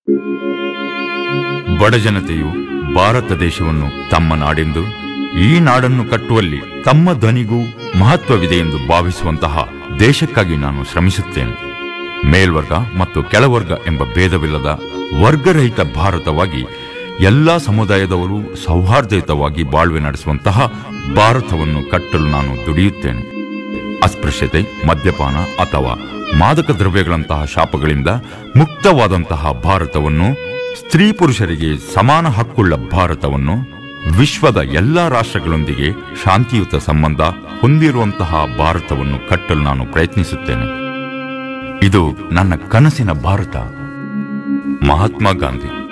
ಬಡಜನತೆಯು ಭಾರತ ದೇಶವನ್ನು ತಮ್ಮ ನಾಡೆಂದು ಈ ನಾಡನ್ನು ಕಟ್ಟುವಲ್ಲಿ ತಮ್ಮ ಧ್ವನಿಗೂ ಮಹತ್ವವಿದೆ ಎಂದು ಭಾವಿಸುವಂತಹ ದೇಶಕ್ಕಾಗಿ ನಾನು ಶ್ರಮಿಸುತ್ತೇನೆ ಮೇಲ್ವರ್ಗ ಮತ್ತು ಕೆಳವರ್ಗ ಎಂಬ ಭೇದವಿಲ್ಲದ ವರ್ಗರಹಿತ ಭಾರತವಾಗಿ ಎಲ್ಲಾ ಸಮುದಾಯದವರು ಸೌಹಾರ್ದಯುತವಾಗಿ ಬಾಳ್ವೆ ನಡೆಸುವಂತಹ ಭಾರತವನ್ನು ಕಟ್ಟಲು ನಾನು ದುಡಿಯುತ್ತೇನೆ ಅಸ್ಪೃಶ್ಯತೆ ಮದ್ಯಪಾನ ಅಥವಾ ಮಾದಕ ದ್ರವ್ಯಗಳಂತಹ ಶಾಪಗಳಿಂದ ಮುಕ್ತವಾದಂತಹ ಭಾರತವನ್ನು ಸ್ತ್ರೀ ಪುರುಷರಿಗೆ ಸಮಾನ ಹಕ್ಕುಳ್ಳ ಭಾರತವನ್ನು ವಿಶ್ವದ ಎಲ್ಲಾ ರಾಷ್ಟ್ರಗಳೊಂದಿಗೆ ಶಾಂತಿಯುತ ಸಂಬಂಧ ಹೊಂದಿರುವಂತಹ ಭಾರತವನ್ನು ಕಟ್ಟಲು ನಾನು ಪ್ರಯತ್ನಿಸುತ್ತೇನೆ ಇದು ನನ್ನ ಕನಸಿನ ಭಾರತ ಮಹಾತ್ಮ ಗಾಂಧಿ